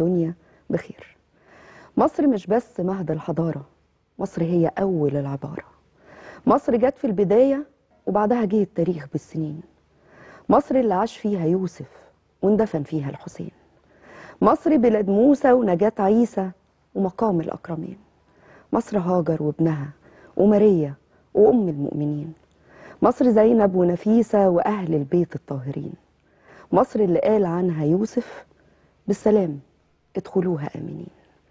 الدنيا بخير مصر مش بس مهد الحضارة مصر هي أول العبارة مصر جت في البداية وبعدها جه التاريخ بالسنين مصر اللي عاش فيها يوسف واندفن فيها الحسين مصر بلاد موسى ونجاة عيسى ومقام الأكرمين مصر هاجر وابنها وماريا وأم المؤمنين مصر زينب ونفيسة وأهل البيت الطاهرين مصر اللي قال عنها يوسف بالسلام ادخلوها آمنين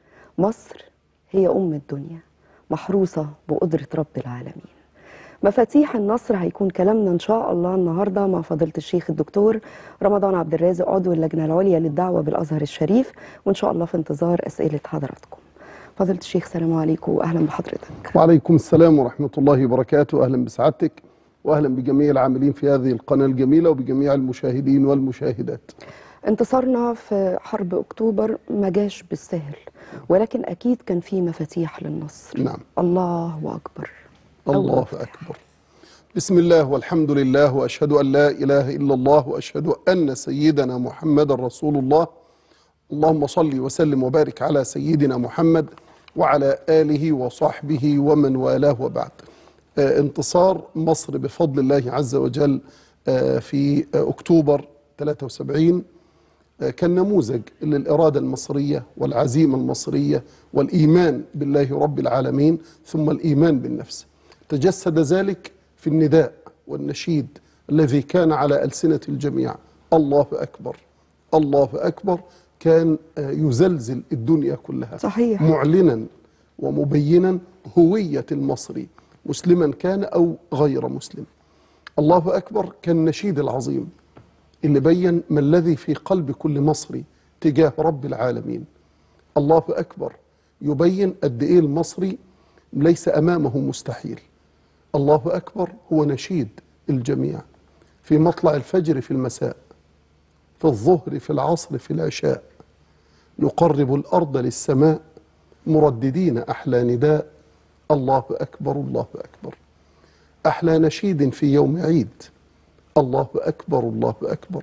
مصر هي أم الدنيا محروسة بقدرة رب العالمين مفاتيح النصر هيكون كلامنا إن شاء الله النهاردة مع فضيلة الشيخ الدكتور رمضان عبد الرازق عضو اللجنة العليا للدعوة بالأزهر الشريف وإن شاء الله في انتظار أسئلة حضراتكم فضيلة الشيخ سلام عليكم وأهلا بحضرتك وعليكم السلام ورحمة الله وبركاته أهلا بسعادتك وأهلا بجميع العاملين في هذه القناة الجميلة وبجميع المشاهدين والمشاهدات انتصارنا في حرب أكتوبر ما جاش بالسهل ولكن أكيد كان في مفاتيح للنصر نعم. الله أكبر الله أول أكبر بسم الله والحمد لله وأشهد أن لا إله إلا الله وأشهد أن سيدنا محمد رسول الله اللهم صل وسلم وبارك على سيدنا محمد وعلى آله وصحبه ومن والاه وبعد آه، انتصار مصر بفضل الله عز وجل آه، في آه، أكتوبر 73 آه، كان نموذج للإرادة المصرية والعزيمة المصرية والإيمان بالله رب العالمين ثم الإيمان بالنفس تجسد ذلك في النداء والنشيد الذي كان على ألسنة الجميع الله أكبر الله أكبر كان آه، يزلزل الدنيا كلها صحيح. معلنا ومبينا هوية المصري مسلما كان أو غير مسلم الله أكبر كان نشيد العظيم اللي بين ما الذي في قلب كل مصري تجاه رب العالمين الله أكبر يبين قد إيه المصري ليس أمامه مستحيل الله أكبر هو نشيد الجميع في مطلع الفجر في المساء في الظهر في العصر في العشاء نقرب الأرض للسماء مرددين أحلى نداء الله أكبر الله أكبر أحلى نشيد في يوم عيد الله أكبر الله أكبر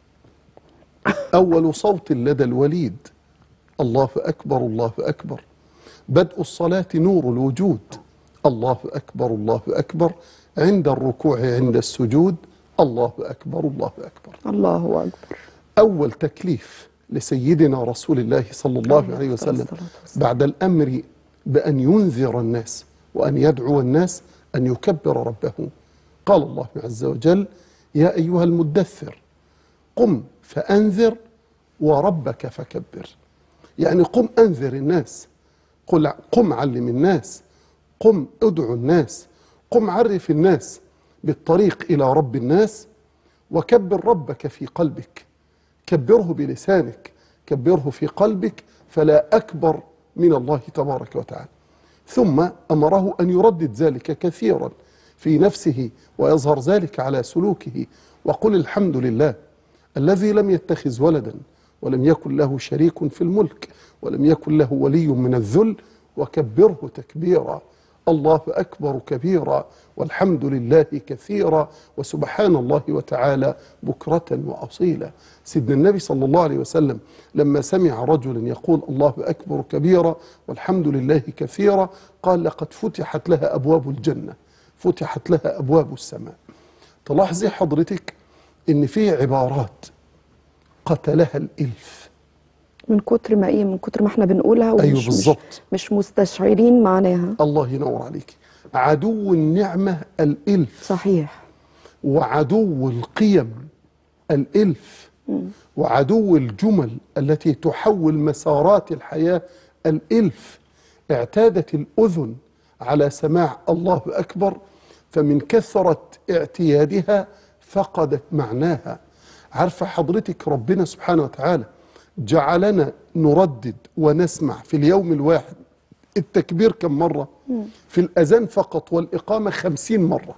أول صوت لدى الوليد الله أكبر الله أكبر بدء الصلاة نور الوجود الله أكبر الله أكبر عند الركوع عند السجود الله أكبر الله أكبر الله أكبر أول تكليف لسيدنا رسول الله صلى الله عليه عليه الصلاة وسلم والسلام. بعد الأمر بأن ينذر الناس وأن يدعو الناس أن يكبر ربه قال الله عز وجل يا أيها المدثر قم فأنذر وربك فكبر يعني قم أنذر الناس قل قم علم الناس قم ادعو الناس قم عرف الناس بالطريق إلى رب الناس وكبر ربك في قلبك كبره بلسانك كبره في قلبك فلا أكبر من الله تبارك وتعالى ثم أمره أن يردد ذلك كثيرا في نفسه ويظهر ذلك على سلوكه وقل الحمد لله الذي لم يتخذ ولدا ولم يكن له شريك في الملك ولم يكن له ولي من الذل وكبره تكبيرا الله أكبر كبيرا والحمد لله كثيرا وسبحان الله وتعالى بكرة وأصيلا سيدنا النبي صلى الله عليه وسلم لما سمع رجلا يقول الله أكبر كبيرا والحمد لله كثيرا قال لقد فتحت لها أبواب الجنة فتحت لها أبواب السماء تلاحظي حضرتك إن في عبارات قتلها الإلف من كتر ما إيه من كتر ما إحنا بنقولها ومش أيوه مش, بالظبط. مش مستشعرين معناها الله ينور عليك عدو النعمة الإلف صحيح وعدو القيم الإلف وعدو الجمل التي تحول مسارات الحياة الإلف اعتادت الأذن على سماع الله أكبر فمن كثرة اعتيادها فقدت معناها عارفة حضرتك ربنا سبحانه وتعالى جعلنا نردد ونسمع في اليوم الواحد التكبير كم مرة في الأذان فقط والإقامة خمسين مرة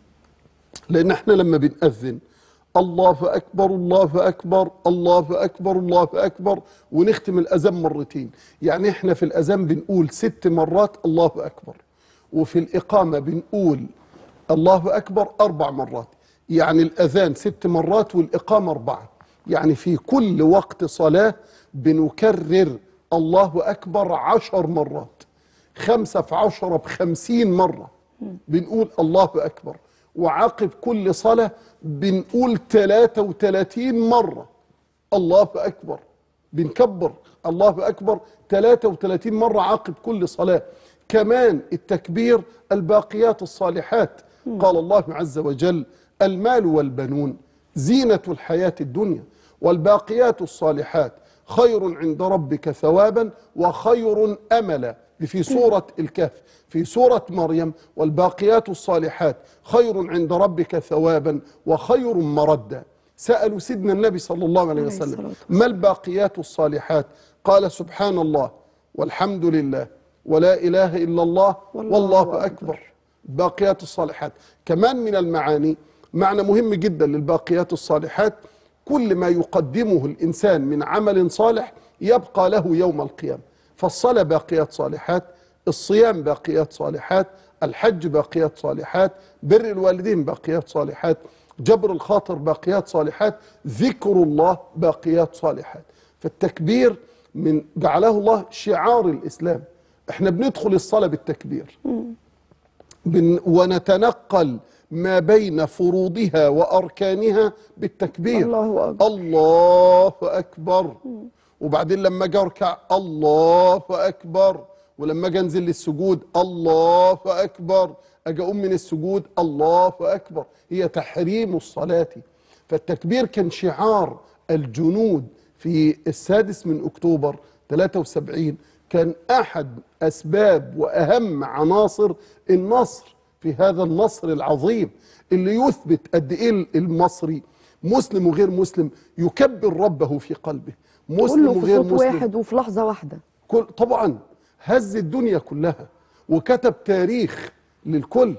لأن احنا لما بنأذن الله أكبر الله أكبر الله أكبر الله أكبر ونختم الأذان مرتين يعني احنا في الأذان بنقول ست مرات الله أكبر وفي الإقامة بنقول الله أكبر أربع مرات يعني الأذان ست مرات والإقامة أربعة يعني في كل وقت صلاة بنكرر الله أكبر عشر مرات خمسة في عشرة بخمسين مرة بنقول الله أكبر وعقب كل صلاة بنقول 33 مرة الله أكبر بنكبر الله أكبر 33 مرة عقب كل صلاة كمان التكبير الباقيات الصالحات قال الله عز وجل المال والبنون زينة الحياة الدنيا والباقيات الصالحات خير عند ربك ثوابا وخير أملا في سورة الكهف في سورة مريم والباقيات الصالحات خير عند ربك ثوابا وخير مردا سألوا سيدنا النبي صلى الله عليه عليه وسلم الصلاة والسلام. ما الباقيات الصالحات قال سبحان الله والحمد لله ولا إله إلا الله والله والله, أكبر. أكبر باقيات الصالحات كمان من المعاني معنى مهم جدا للباقيات الصالحات كل ما يقدمه الإنسان من عمل صالح يبقى له يوم القيامة فالصلاة باقيات صالحات الصيام باقيات صالحات الحج باقيات صالحات بر الوالدين باقيات صالحات جبر الخاطر باقيات صالحات ذكر الله باقيات صالحات فالتكبير من جعله الله شعار الإسلام احنا بندخل الصلاة بالتكبير بن ونتنقل ما بين فروضها وأركانها بالتكبير الله أكبر. الله أكبر وبعدين لما أجي أركع الله أكبر ولما أجي أنزل للسجود الله أكبر أجي أقوم من السجود الله أكبر هي تحريم الصلاة فالتكبير كان شعار الجنود في السادس من أكتوبر 73 كان أحد أسباب وأهم عناصر النصر في هذا النصر العظيم اللي يثبت قد إيه المصري مسلم وغير مسلم يكبر ربه في قلبه مسلم كله في وغير صوت مسلم واحد وفي لحظة واحدة كل طبعا هز الدنيا كلها وكتب تاريخ للكل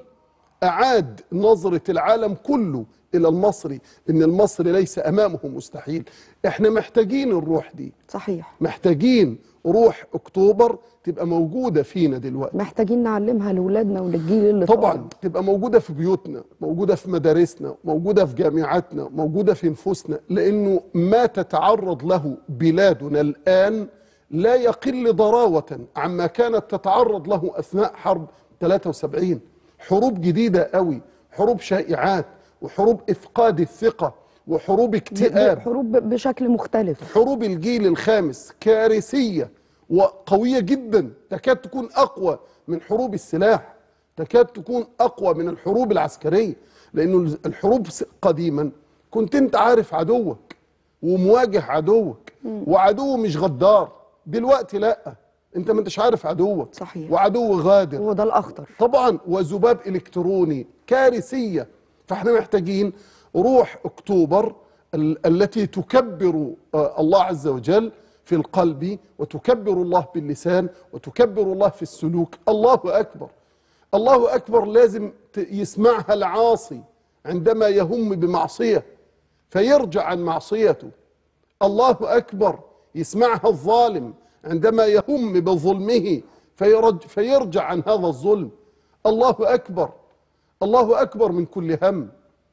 أعاد نظرة العالم كله إلى المصري إن المصري ليس أمامه مستحيل إحنا محتاجين الروح دي صحيح محتاجين روح أكتوبر تبقى موجودة فينا دلوقتي محتاجين نعلمها لأولادنا وللجيل اللي طبعا طالع. تبقى موجودة في بيوتنا موجودة في مدارسنا موجودة في جامعاتنا موجودة في نفوسنا لأنه ما تتعرض له بلادنا الآن لا يقل ضراوة عما كانت تتعرض له أثناء حرب 73 حروب جديدة قوي حروب شائعات وحروب إفقاد الثقة وحروب اكتئاب حروب بشكل مختلف حروب الجيل الخامس كارثية وقوية جدا تكاد تكون أقوى من حروب السلاح تكاد تكون أقوى من الحروب العسكرية لأنه الحروب قديما كنت أنت عارف عدوك ومواجه عدوك وعدو مش غدار دلوقتي لا أنت ما انتش عارف عدوك صحيح. وعدو غادر هو ده الأخطر طبعا وذباب الكتروني كارثيه فاحنا محتاجين روح اكتوبر ال- التي تكبر آه، الله عز وجل في القلب وتكبر الله باللسان وتكبر الله في السلوك الله اكبر الله اكبر لازم ت- يسمعها العاصي عندما يهم بمعصيه فيرجع عن معصيته الله أكبر يسمعها الظالم عندما يهم بظلمه فيرج فيرجع عن هذا الظلم الله أكبر الله أكبر من كل هم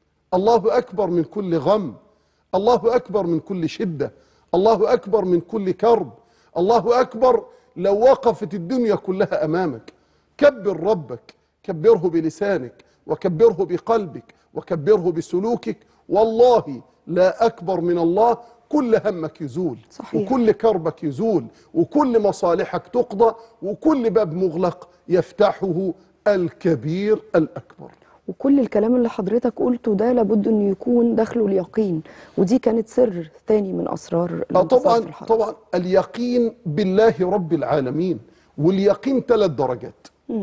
الله أكبر من كل غم الله أكبر من كل شدة الله أكبر من كل كرب الله أكبر لو وقفت الدنيا كلها أمامك كبر ربك كبره بلسانك وكبره بقلبك وكبره بسلوكك والله لا أكبر من الله كل همك يزول صحيح. وكل كربك يزول وكل مصالحك تقضى وكل باب مغلق يفتحه الكبير الأكبر وكل الكلام اللي حضرتك قلته ده لابد انه يكون داخله اليقين ودي كانت سر تاني من اسرار آه الانتصار طبعا في الحرب طبعا اليقين بالله رب العالمين واليقين ثلاث درجات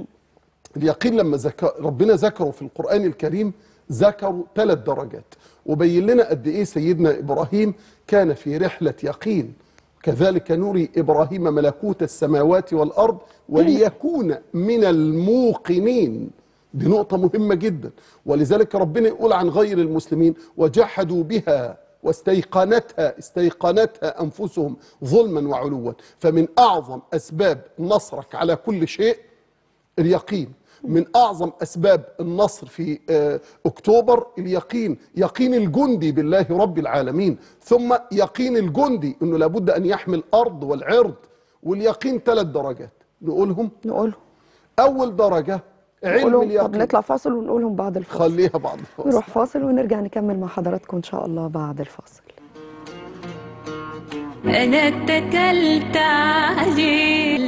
اليقين لما ذكر ربنا ذكره في القرآن الكريم ذكروا ثلاث درجات وبين لنا قد ايه سيدنا ابراهيم كان في رحلة يقين كذلك نري ابراهيم ملكوت السماوات والارض وليكون من الموقنين دي نقطة مهمة جدا ولذلك ربنا يقول عن غير المسلمين وجحدوا بها واستيقنتها استيقنتها انفسهم ظلما وعلوا فمن اعظم اسباب نصرك على كل شيء اليقين من اعظم اسباب النصر في آه، اكتوبر اليقين يقين الجندي بالله رب العالمين ثم يقين الجندي انه لابد ان يحمي الارض والعرض واليقين ثلاث درجات نقولهم نقولهم اول درجه علم نقولهم طب اليقين نطلع فاصل ونقولهم بعد الفاصل خليها بعد الفاصل نروح فاصل ونرجع نكمل مع حضراتكم ان شاء الله بعد الفاصل أنا اتكلت عليه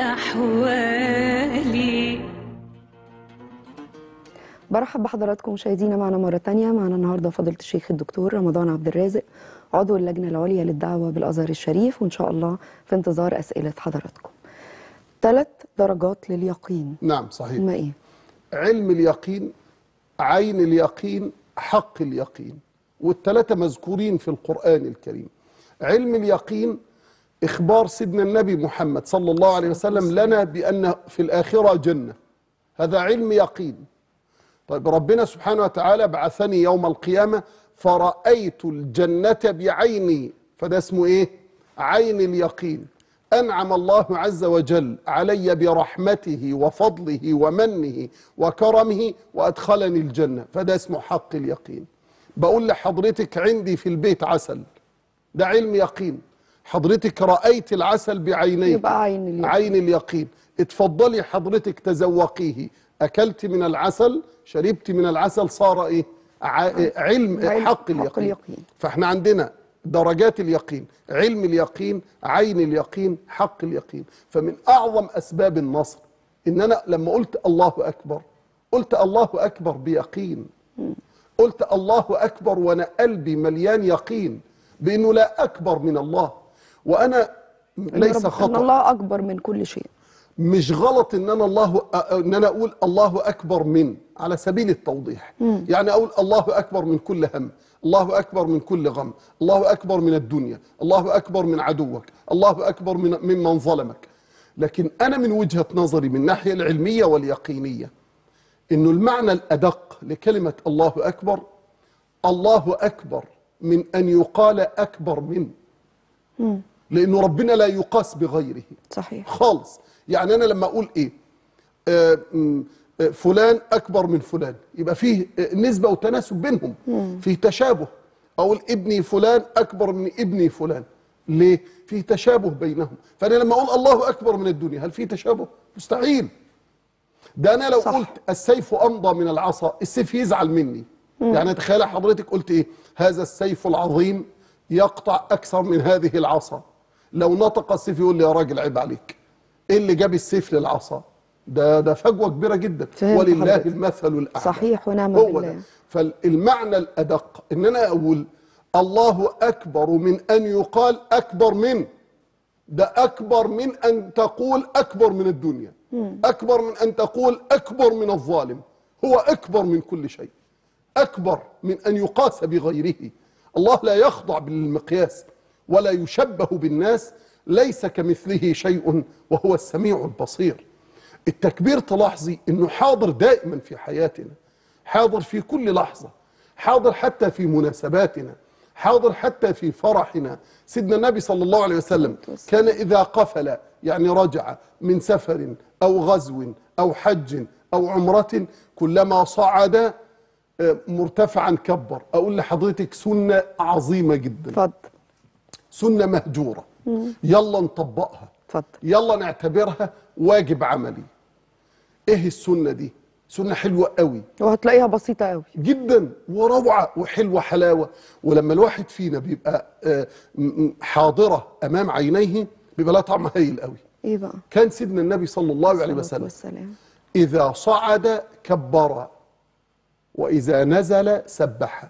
لأحوالي برحب بحضراتكم مشاهدينا معنا مرة تانية معنا النهاردة فضيلة الشيخ الدكتور رمضان عبد الرازق عضو اللجنة العليا للدعوة بالأزهر الشريف وإن شاء الله في انتظار أسئلة حضراتكم ثلاث درجات لليقين نعم صحيح هما إيه؟ علم اليقين عين اليقين حق اليقين والثلاثة مذكورين في القرآن الكريم علم اليقين إخبار سيدنا النبي محمد صلى الله عليه وسلم لنا بأن في الآخرة جنة هذا علم يقين طيب ربنا سبحانه وتعالى بعثني يوم القيامة فرأيت الجنة بعيني فده اسمه إيه؟ عين اليقين أنعم الله عز وجل علي برحمته وفضله ومنه وكرمه وأدخلني الجنة فده اسمه حق اليقين بقول لحضرتك عندي في البيت عسل ده علم يقين حضرتك رأيت العسل بعينيك يبقى عين اليقين. عين اليقين اتفضلي حضرتك تذوقيه أكلت من العسل شربت من العسل صار إيه ع- علم علم حق حق اليقين اليقين. فاحنا عندنا درجات اليقين علم اليقين عين اليقين حق اليقين فمن أعظم أسباب النصر إن أنا لما قلت الله أكبر قلت الله أكبر بيقين قلت الله أكبر وأنا قلبي مليان يقين بأنه لا أكبر من الله وأنا ليس إن رب- إن خطأ الله أكبر من كل شيء مش غلط ان انا الله ان انا اقول الله اكبر من على سبيل التوضيح يعني اقول الله اكبر من كل هم الله اكبر من كل غم الله اكبر من الدنيا الله اكبر من عدوك الله اكبر من ممن ظلمك لكن انا من وجهة نظري من الناحية العلمية واليقينية انه المعنى الادق لكلمة الله اكبر الله اكبر من ان يقال اكبر من لانه ربنا لا يقاس بغيره صحيح خالص يعني انا لما اقول ايه آه م- آه، فلان اكبر من فلان يبقى فيه آه، نسبه وتناسب بينهم فيه تشابه اقول ابني فلان اكبر من ابني فلان ليه فيه تشابه بينهم فانا لما اقول الله اكبر من الدنيا هل فيه تشابه مستحيل ده انا لو صح. قلت السيف امضى من العصا السيف يزعل مني يعني تخيل حضرتك قلت ايه هذا السيف العظيم يقطع اكثر من هذه العصا لو نطق السيف يقول لي يا راجل عيب عليك ايه اللي جاب السيف للعصا ده ده فجوه كبيره جدا فهمت ولله حضرتك. المثل الاعلى صحيح ونعم هو بالله. ده فالمعنى الادق ان انا اقول الله اكبر من ان يقال اكبر من ده أكبر من أن تقول أكبر من الدنيا أكبر من أن تقول أكبر من الظالم هو أكبر من كل شيء أكبر من أن يقاس بغيره الله لا يخضع بالمقياس ولا يشبه بالناس ليس كمثله شيء وهو السميع البصير التكبير تلاحظي أنه حاضر دائما في حياتنا حاضر في كل لحظة حاضر حتى في مناسباتنا حاضر حتى في فرحنا سيدنا النبي صلى الله عليه وسلم كان إذا قفل يعني رجع من سفر أو غزو أو حج أو عمرة كلما صعد آه، مرتفعا كبر أقول لحضرتك سنة عظيمة جدا اتفضل سنة مهجورة يلا نطبقها اتفضل يلا نعتبرها واجب عملي ايه السنة دي سنة حلوة قوي وهتلاقيها بسيطة قوي جدا وروعة وحلوة حلاوة ولما الواحد فينا بيبقى آه، م- م- حاضرة أمام عينيه بيبقى لها طعم هايل قوي ايه بقى كان سيدنا النبي صلى الله عليه الصلاة وسلم والسلام إذا صعد كبر وإذا نزل سبح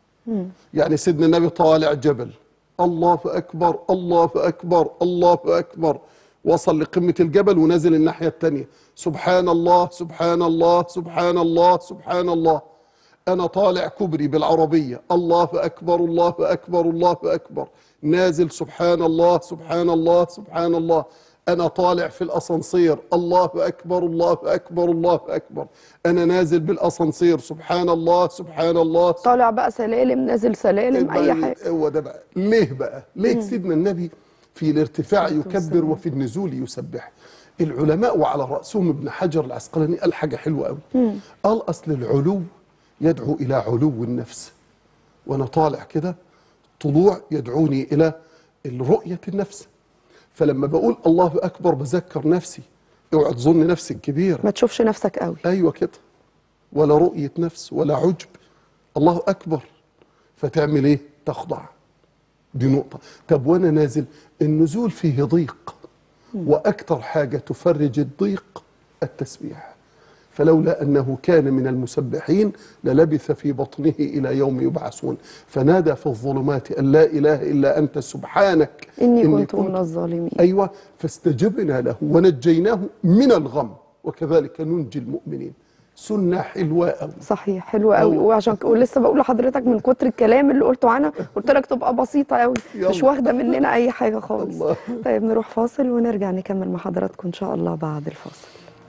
يعني سيدنا النبي طالع جبل الله أكبر الله أكبر الله أكبر وصل لقمة الجبل ونزل الناحية التانية سبحان الله سبحان الله سبحان الله سبحان الله أنا طالع كبري بالعربية الله أكبر الله أكبر الله أكبر نازل سبحان الله سبحان الله سبحان الله أنا طالع في الأسانسير الله أكبر الله أكبر الله أكبر أنا نازل بالأسانسير سبحان الله سبحان الله طالع بقى سلالم نازل سلالم اي ما- حاجة هو ده بقى ليه بقى ليه سيدنا النبي في الارتفاع يكبر وفي النزول يسبح العلماء وعلى رأسهم ابن حجر العسقلاني قال حاجة حلوة قوي قال أصل العلو يدعو إلى علو النفس وأنا طالع كده طلوع يدعوني إلى رؤية النفس فلما بقول الله أكبر بذكر نفسي اوعى تظن نفسك كبيرة ما تشوفش نفسك قوي ايوه كده ولا رؤيه نفس ولا عجب الله اكبر فتعمل ايه تخضع دي نقطه طب وانا نازل النزول فيه ضيق واكثر حاجه تفرج الضيق التسبيح فلولا انه كان من المسبحين للبث في بطنه الى يوم يبعثون فنادى في الظلمات ان لا اله الا انت سبحانك إني كنت من الظالمين ايوه فاستجبنا له ونجيناه من الغم وكذلك ننجي المؤمنين سنه حلوه قوي صحيح حلو قوي أو- وعشان ك- ولسه بقول لحضرتك من كتر الكلام اللي قلته عنها قلت لك تبقى بسيطه قوي مش يلا. واخده مننا اي حاجه خالص الله. طيب نروح فاصل ونرجع نكمل مع حضراتكم ان شاء الله بعد الفاصل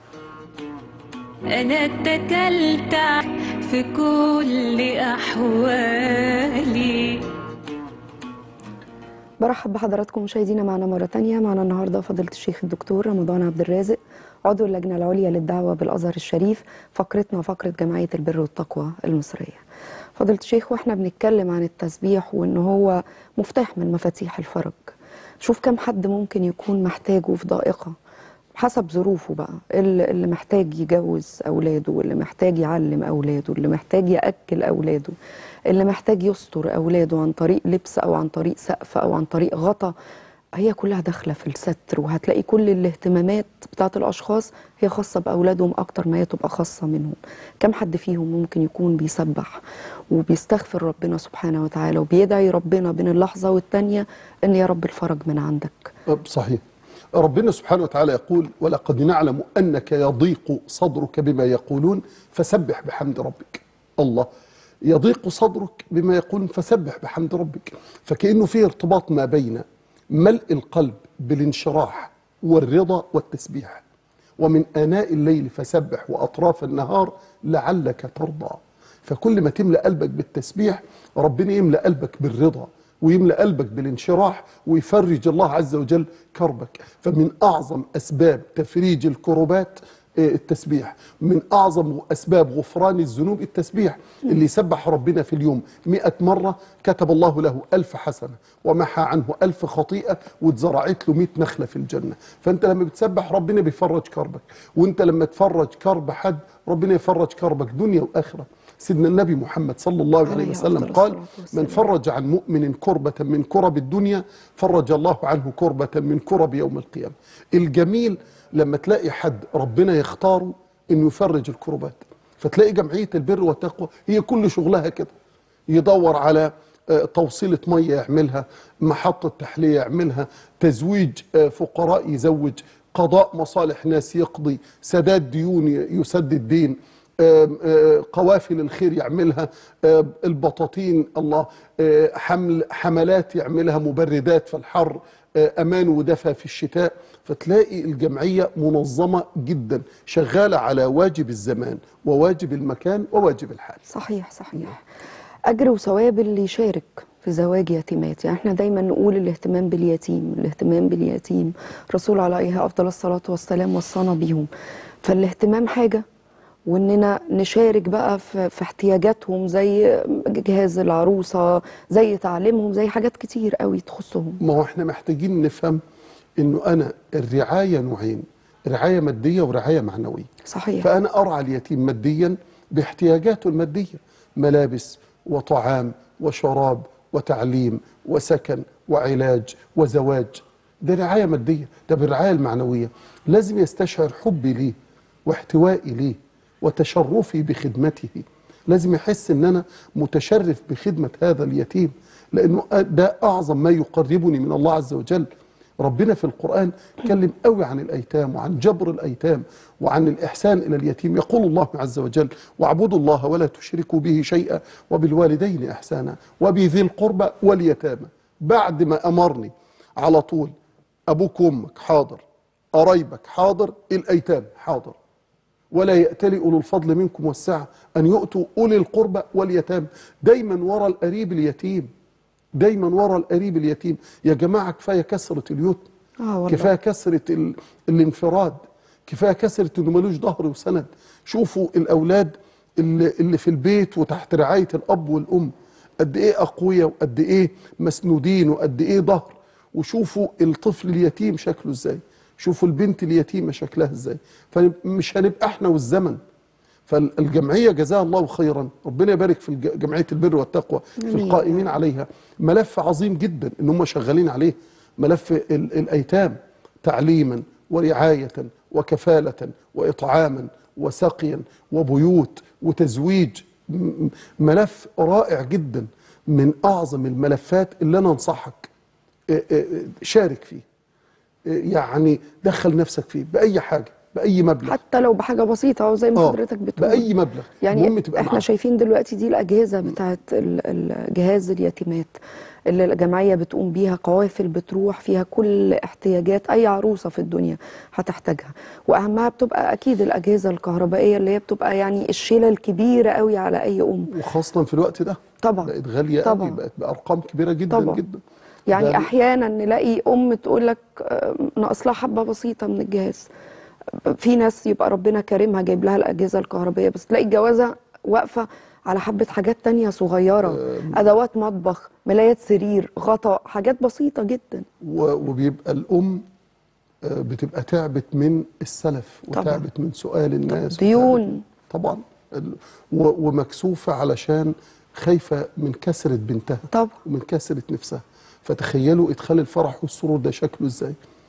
أنا اتكلت ع- في كل أحوالي برحب بحضراتكم مشاهدينا معنا مرة تانية معنا النهاردة فضيلة الشيخ الدكتور رمضان عبد الرازق عضو اللجنة العليا للدعوة بالأزهر الشريف فقرتنا فقرة جمعية البر والتقوى المصرية فضيلة الشيخ واحنا بنتكلم عن التسبيح وان هو مفتاح من مفاتيح الفرج شوف كم حد ممكن يكون محتاجه في ضائقة حسب ظروفه بقى اللي اللي محتاج يجوز اولاده واللي محتاج يعلم اولاده اللي محتاج ياكل اولاده اللي محتاج يستر اولاده عن طريق لبس او عن طريق سقف او عن طريق غطا هي كلها داخله في الستر وهتلاقي كل الاهتمامات بتاعت الاشخاص هي خاصه باولادهم اكتر ما هي تبقى خاصه منهم كم حد فيهم ممكن يكون بيسبح وبيستغفر ربنا سبحانه وتعالى وبيدعي ربنا بين اللحظه والتانيه ان يا رب الفرج من عندك صحيح ربنا سبحانه وتعالى يقول ولقد نعلم أنك يضيق صدرك بما يقولون فسبح بحمد ربك الله يضيق صدرك بما يقولون فسبح بحمد ربك فكأنه في ارتباط ما بين ملء القلب بالانشراح والرضا والتسبيح ومن آناء الليل فسبح وأطراف النهار لعلك ترضى فكل ما تملأ قلبك بالتسبيح ربنا يملأ قلبك بالرضا ويملأ قلبك بالانشراح ويفرج الله عز وجل كربك فمن أعظم أسباب تفريج الكربات آه، التسبيح من أعظم أسباب غفران الذنوب التسبيح اللي يسبح ربنا في اليوم مئة مرة كتب الله له ألف حسنة ومحى عنه ألف خطيئة واتزرعت له مئة نخلة في الجنة فأنت لما بتسبح ربنا بيفرج كربك وأنت لما تفرج كرب حد ربنا يفرج كربك دنيا وآخرة سيدنا النبي محمد صلى الله عليه عليه وسلم أفضل قال الصلاة والسلام. من فرج عن مؤمن كربة من كرب الدنيا فرج الله عنه كربة من كرب يوم القيامة الجميل لما تلاقي حد ربنا يختاره انه يفرج الكربات فتلاقي جمعية البر والتقوى هي كل شغلها كده يدور على آه، توصيلة مية يعملها محطة تحلية يعملها تزويج آه، فقراء يزوج قضاء مصالح ناس يقضي سداد ديون ي- يسدد دين آم، آه، قوافل الخير يعملها آه، البطاطين الله آه، حمل حملات يعملها مبردات في الحر آه، امان ودفى في الشتاء فتلاقي الجمعيه منظمه جدا شغاله على واجب الزمان وواجب المكان وواجب الحال صحيح صحيح اجر وثواب اللي يشارك في زواج يتيمات يعني احنا دايما نقول الاهتمام باليتيم الاهتمام باليتيم الرسول عليه افضل الصلاه والسلام وصانا بيهم فالاهتمام حاجه واننا نشارك بقى في, في احتياجاتهم زي جهاز العروسه زي تعليمهم زي حاجات كتير قوي تخصهم ما هو احنا محتاجين نفهم انه انا الرعايه نوعين رعايه ماديه ورعايه معنويه صحيح فأنا أرعى اليتيم ماديا باحتياجاته المادية ملابس وطعام وشراب وتعليم وسكن وعلاج وزواج ده رعاية مادية ده بالرعاية المعنوية لازم يستشعر حبي ليه واحتوائي ليه وتشرفي بخدمته لازم يحس ان انا متشرف بخدمة هذا اليتيم لانه ده اعظم ما يقربني من الله عز وجل ربنا في القرآن اتكلم قوي عن الأيتام وعن جبر الأيتام وعن الإحسان إلى اليتيم يقول الله عز وجل واعبدوا الله ولا تشركوا به شيئا وبالوالدين إحسانا وبذي القربى واليتامى بعد ما أمرني على طول أبوك وأمك حاضر قرايبك حاضر الأيتام حاضر ولا يأتلي أولو الفضل منكم والسعة أن يؤتوا أولي القربى واليتامى دايما ورا القريب اليتيم دايما ورا القريب اليتيم يا جماعة كفاية كسرة اليتم اه والله كفايه كثره ال... الانفراد كفايه كثره انه ملوش ظهر وسند شوفوا الاولاد اللي, اللي في البيت وتحت رعايه الاب والام قد ايه اقوياء وقد ايه مسنودين وقد ايه ظهر وشوفوا الطفل اليتيم شكله ازاي شوفوا البنت اليتيمه شكلها ازاي فمش هنبقى احنا والزمن فالجمعيه جزاها الله خيرا ربنا يبارك في الج- جمعيه البر والتقوى في آمين. القائمين عليها ملف عظيم جدا ان هم شغالين عليه ملف ال- الايتام تعليما ورعايه وكفاله واطعاما وسقيا وبيوت وتزويج م- م- ملف رائع جدا من اعظم الملفات اللي انا انصحك اه، اه، شارك فيه اه، يعني دخل نفسك فيه باي حاجه باي مبلغ حتى لو بحاجه بسيطه او زي ما آه، حضرتك بتقول باي مبلغ المهم يعني تبقى احنا معاك. شايفين دلوقتي دي الاجهزه بتاعت ال- ال- جهاز اليتيمات اللي الجمعيه بتقوم بيها قوافل بتروح فيها كل احتياجات اي عروسه في الدنيا هتحتاجها واهمها بتبقى اكيد الاجهزه الكهربائيه اللي هي بتبقى يعني الشيله الكبيره قوي على اي ام وخاصه في الوقت ده طبعا بقت غاليه طبعا. قوي بقت بارقام كبيره جدا طبعا. جدا يعني ده- احيانا نلاقي ام تقول لك آه، ناقص لها حبه بسيطه من الجهاز في ناس يبقى ربنا كريمها جايب لها الاجهزه الكهربائيه بس تلاقي الجوازه واقفه على حبه حاجات تانية صغيره ادوات مطبخ ملايات سرير غطاء حاجات بسيطه جدا و- وبيبقى الام آه، بتبقى تعبت من السلف طبعا. وتعبت من سؤال الناس ديون. وتعبت- طبعا ال- و- ومكسوفه علشان خايفه من كسره بنتها طبعا. ومن كسره نفسها فتخيلوا ادخال الفرح والسرور ده شكله ازاي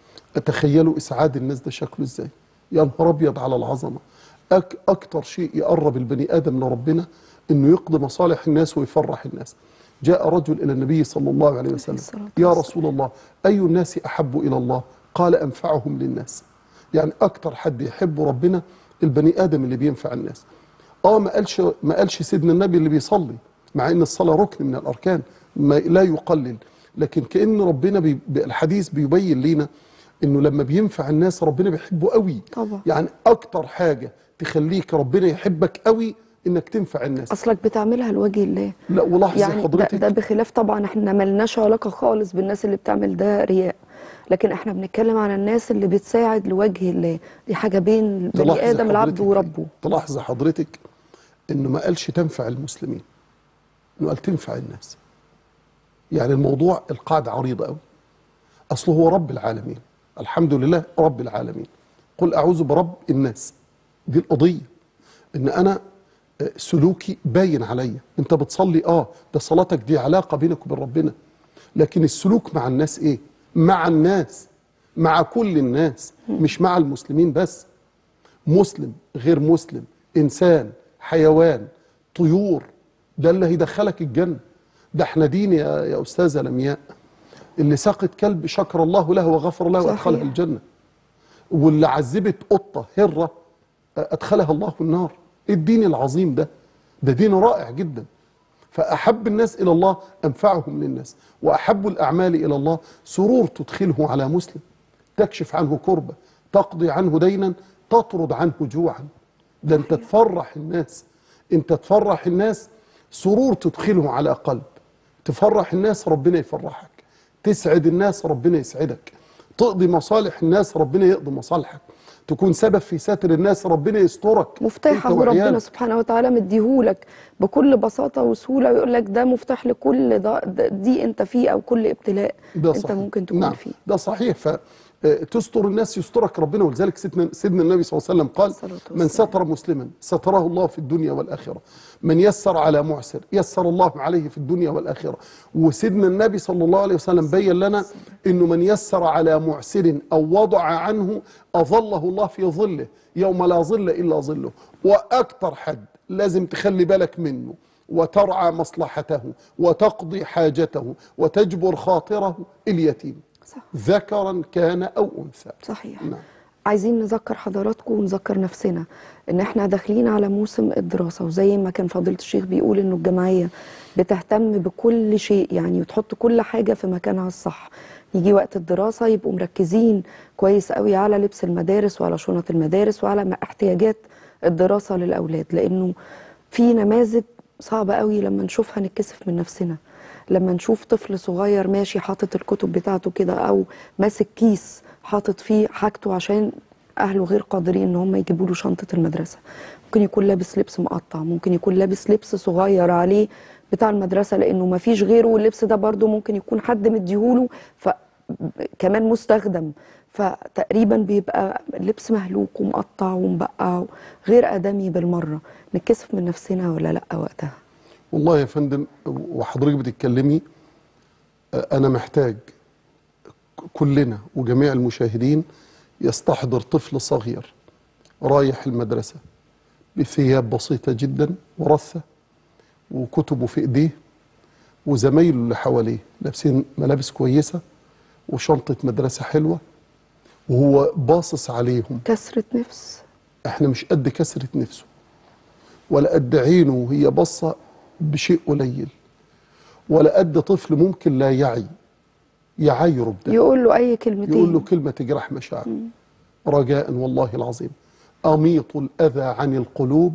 تخيلوا اسعاد الناس ده شكله ازاي يا نهار ابيض على العظمه أك اكتر شيء يقرب البني ادم لربنا انه يقضي مصالح الناس ويفرح الناس جاء رجل الى النبي صلى الله عليه وسلم الصلاة يا والسلام. رسول الله اي الناس احب الى الله قال انفعهم للناس يعني اكتر حد يحب ربنا البني ادم اللي بينفع الناس اه ما قالش ما قالش سيدنا النبي اللي بيصلي مع ان الصلاه ركن من الاركان ما لا يقلل لكن كان ربنا بي الحديث بيبين لنا انه لما بينفع الناس ربنا بيحبه قوي طبعا. يعني اكتر حاجه تخليك ربنا يحبك قوي انك تنفع الناس اصلك بتعملها لوجه الله لا ولاحظي يعني ده, حضرتك ده بخلاف طبعا احنا ملناش علاقه خالص بالناس اللي بتعمل ده رياء لكن احنا بنتكلم عن الناس اللي بتساعد لوجه الله دي حاجه بين بني تلاحظي ادم العبد حضرتك- وربه تلاحظي حضرتك انه ما قالش تنفع المسلمين انه قال تنفع الناس يعني الموضوع القاعده عريضه قوي اصله هو رب العالمين الحمد لله رب العالمين قل اعوذ برب الناس دي القضيه ان انا آه، سلوكي باين عليا انت بتصلي اه ده صلاتك دي علاقه بينك وبين ربنا لكن السلوك مع الناس ايه مع الناس مع كل الناس مش مع المسلمين بس مسلم غير مسلم انسان حيوان طيور ده اللي هيدخلك الجنه ده احنا دين يا يا استاذه لمياء اللي سقط كلب شكر الله له وغفر له صحيح. وادخلها الجنه واللي عذبت قطه هره ادخلها الله النار ايه الدين العظيم ده ده دين رائع جدا فاحب الناس الى الله انفعهم للناس واحب الاعمال الى الله سرور تدخله على مسلم تكشف عنه كربه تقضي عنه دينا تطرد عنه جوعا ده انت تفرح الناس انت تفرح الناس سرور تدخله على قلب تفرح الناس ربنا يفرحك تسعد الناس ربنا يسعدك تقضي مصالح الناس ربنا يقضي مصالحك تكون سبب في ستر الناس ربنا يسترك مفتاحه انت ربنا وعيالك. سبحانه وتعالى مديهولك بكل بساطه وسهوله ويقول لك ده مفتاح لكل ده ده- دي انت فيه او كل ابتلاء ده انت صحيح. ممكن تكون نعم فيه ده صحيح ف آه، تستر الناس يسترك ربنا ولذلك سيدنا سيدنا النبي صلى الله عليه وسلم قال الصلاة من والسلام. ستر مسلما ستره الله في الدنيا والاخره من يسر على معسر يسر الله عليه في الدنيا والاخره وسيدنا النبي صلى الله عليه وسلم بين لنا انه من يسر على معسر او وضع عنه اظله الله في ظله يوم لا ظل الا ظله واكثر حد لازم تخلي بالك منه وترعى مصلحته وتقضي حاجته وتجبر خاطره اليتيم صح ذكرا كان او انثى صحيح نعم. عايزين نذكر حضراتكم ونذكر نفسنا ان احنا داخلين على موسم الدراسه وزي ما كان فضيله الشيخ بيقول انه الجمعيه بتهتم بكل شيء يعني وتحط كل حاجه في مكانها الصح يجي وقت الدراسه يبقوا مركزين كويس قوي على لبس المدارس وعلى شنط المدارس وعلى ما- احتياجات الدراسه للاولاد لانه في نماذج صعبه قوي لما نشوفها نتكسف من نفسنا لما نشوف طفل صغير ماشي حاطط الكتب بتاعته كده او ماسك كيس حاطط فيه حاجته عشان اهله غير قادرين ان هم يجيبوا له شنطه المدرسه ممكن يكون لابس لبس مقطع ممكن يكون لابس لبس صغير عليه بتاع المدرسه لانه ما فيش غيره واللبس ده برده ممكن يكون حد مديهوله ف كمان مستخدم فتقريبا بيبقى اللبس مهلوك ومقطع ومبقع غير ادمي بالمره نتكسف من نفسنا ولا لا وقتها والله يا فندم وحضرتك بتتكلمي آه، انا محتاج كلنا وجميع المشاهدين يستحضر طفل صغير رايح المدرسة بثياب بسيطة جدا ورثة وكتبه في ايديه وزمايله اللي حواليه لابسين ملابس كويسة وشنطة مدرسة حلوة وهو باصص عليهم كسرة نفس احنا مش قد كسرة نفسه ولا قد عينه وهي بصة بشيء قليل ولا قد طفل ممكن لا يعي يعايره بده يقول له اي كلمتين يقول له كلمة تجرح مشاعره رجاء والله العظيم أميط الأذى عن القلوب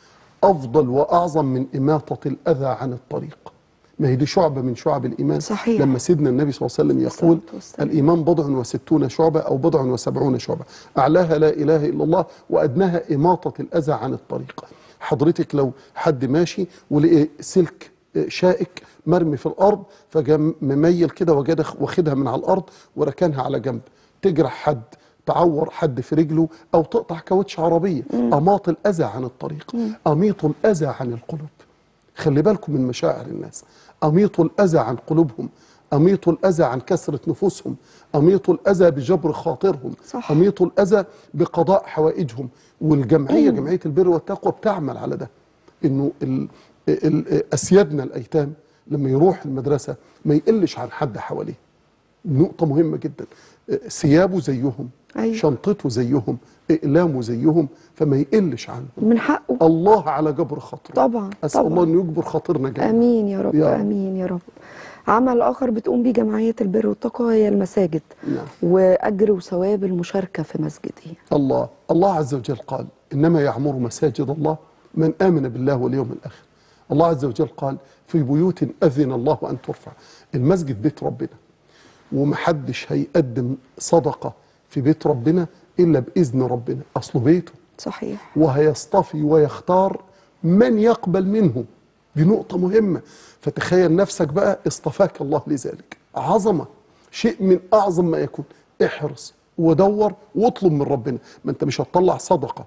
أفضل وأعظم من إماطة الأذى عن الطريق ما هي دي شعبة من شعب الإيمان صحيح. لما سيدنا النبي صلى الله عليه وسلم يقول الصلاة والسلام. الإيمان بضع وستون شعبة أو بضع وسبعون شعبة أعلاها لا إله إلا الله وأدناها إماطة الأذى عن الطريق حضرتك لو حد ماشي ولقي سلك شائك مرمي في الأرض فجاء مميل كده وجد واخدها من على الأرض وركنها على جنب تجرح حد تعور حد في رجله أو تقطع كاوتش عربية أماط الأذى عن الطريق أميط الأذى عن القلوب خلي بالكم من مشاعر الناس أميطوا الأذى عن قلوبهم أميطوا الأذى عن كسرة نفوسهم أميطوا الأذى بجبر خاطرهم صح. أميطوا الأذى بقضاء حوائجهم والجمعية جمعية البر والتقوى بتعمل على ده إنه ال ال أسيادنا الأيتام لما يروح المدرسة ما يقلش عن حد حواليه نقطة مهمة جدا ثيابه زيهم أيوة. شنطته زيهم إقلامه زيهم فما يقلش عنهم من حقه الله على جبر خاطره طبعا أسأل طبعا الله أن يجبر خاطرنا جميعا امين يا رب يا رب. امين يا رب عمل اخر بتقوم بيه جمعيه البر والتقوى هي المساجد نعم. واجر وثواب المشاركه في مسجده الله الله عز وجل قال إنما يعمر مساجد الله من آمن بالله واليوم الآخر الله عز وجل قال في بيوت أذن الله أن ترفع المسجد بيت ربنا ومحدش هيقدم صدقة في بيت ربنا إلا بإذن ربنا أصله بيته صحيح وهيصطفي ويختار من يقبل منه دي نقطة مهمة فتخيل نفسك بقى اصطفاك الله لذلك عظمة شيء من أعظم ما يكون احرص ودور واطلب من ربنا ما انت مش هتطلع صدقة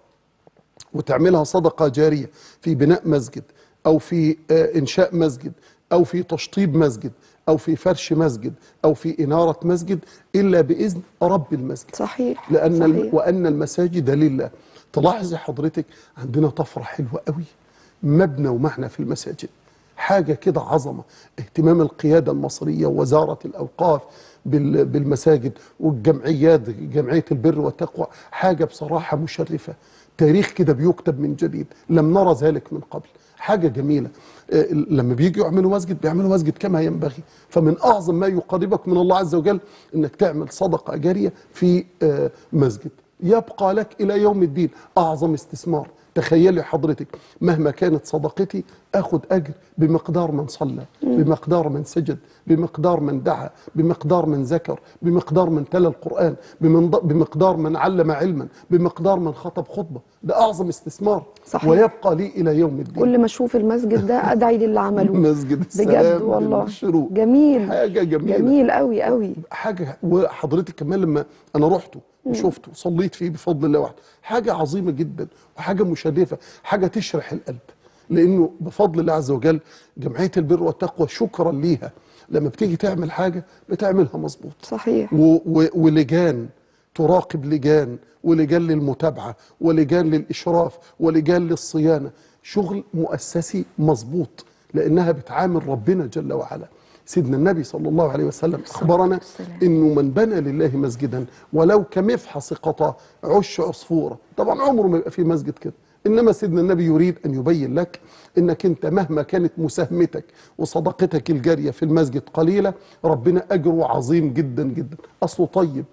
وتعملها صدقة جارية في بناء مسجد أو في آه، إنشاء مسجد أو في تشطيب مسجد أو في فرش مسجد أو في إنارة مسجد إلا بإذن رب المسجد صحيح لأن الم... صحيح. وأن المساجد لله تلاحظي حضرتك عندنا طفرة حلوة قوي مبنى ومعنى في المساجد حاجة كده عظمة اهتمام القيادة المصرية ووزارة الأوقاف بال- بالمساجد والجمعيات جمعية البر والتقوى حاجة بصراحة مشرفة تاريخ كده بيكتب من جديد لم نرى ذلك من قبل حاجة جميلة آه، لما بيجوا يعملوا مسجد بيعملوا مسجد كما ينبغي فمن أعظم ما يقربك من الله عز وجل أنك تعمل صدقة جارية في آه، مسجد يبقى لك إلى يوم الدين أعظم استثمار تخيلي حضرتك مهما كانت صدقتي اخذ اجر بمقدار من صلى بمقدار من سجد بمقدار من دعا بمقدار من ذكر بمقدار من تلا القران بمن- بمقدار من علم علما بمقدار من خطب خطبه ده اعظم استثمار صحيح. ويبقى لي الى يوم الدين كل ما اشوف المسجد ده ادعي للي عملوه مسجد بجد السلام والله بالشروق. جميل حاجه جميله جميل قوي قوي حاجه وحضرتك كمان لما انا رحته وشفته صليت فيه بفضل الله وحده حاجه عظيمه جدا وحاجه مشرفه حاجه تشرح القلب لانه بفضل الله عز وجل جمعيه البر والتقوى شكرا ليها لما بتيجي تعمل حاجه بتعملها مظبوط صحيح و- و- ولجان تراقب لجان ولجان للمتابعه ولجان للاشراف ولجان للصيانه شغل مؤسسي مظبوط لانها بتعامل ربنا جل وعلا سيدنا النبي صلى الله عليه وسلم اخبرنا والسلام. انه من بنى لله مسجدا ولو كمفحص قطع عش عصفوره طبعا عمره ما يبقى في مسجد كده انما سيدنا النبي يريد ان يبين لك انك انت مهما كانت مساهمتك وصدقتك الجاريه في المسجد قليله ربنا اجره عظيم جدا جدا اصله طيب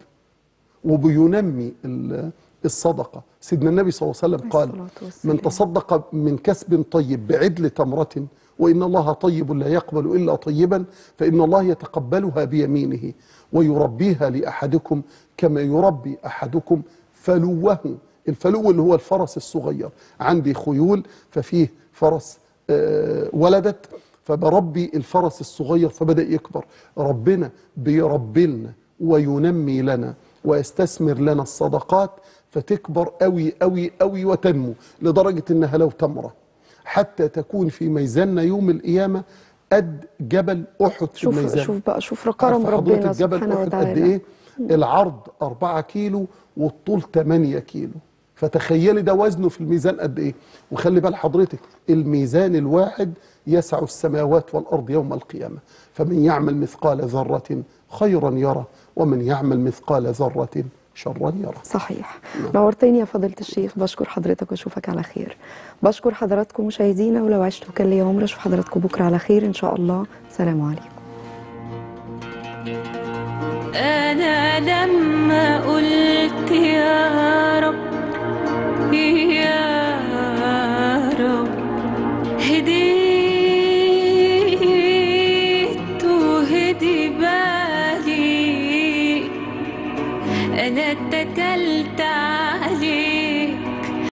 وبينمي ال- الصدقه سيدنا النبي صلى الله عليه وسلم قال الصلاة والسلام. من تصدق من كسب طيب بعدل تمره وإن الله طيب لا يقبل إلا طيبا فإن الله يتقبلها بيمينه ويربيها لأحدكم كما يربي أحدكم فلوه الفلو اللي هو الفرس الصغير عندي خيول ففيه فرس آه، ولدت فبربي الفرس الصغير فبدأ يكبر ربنا بيربي لنا وينمي لنا ويستثمر لنا الصدقات فتكبر قوي قوي قوي وتنمو لدرجة إنها لو تمرة حتى تكون في ميزاننا يوم القيامة قد جبل أحد في شوف الميزان شوف بقى شوف كرم عارفة ربنا حضرتك جبل سبحانه أحد قد وتعالى إيه؟ العرض 4 كيلو والطول 8 كيلو فتخيلي ده وزنه في الميزان قد إيه وخلي بال حضرتك الميزان الواحد يسع السماوات والأرض يوم القيامة فمن يعمل مثقال ذرة خيرا يرى ومن يعمل مثقال ذرة شرا يرى صحيح نورتني يا فضيلة الشيخ بشكر حضرتك واشوفك على خير بشكر حضراتكم مشاهدينا ولو عشتوا كان لي عمر اشوف حضراتكم بكره على خير ان شاء الله سلام عليكم أنا لما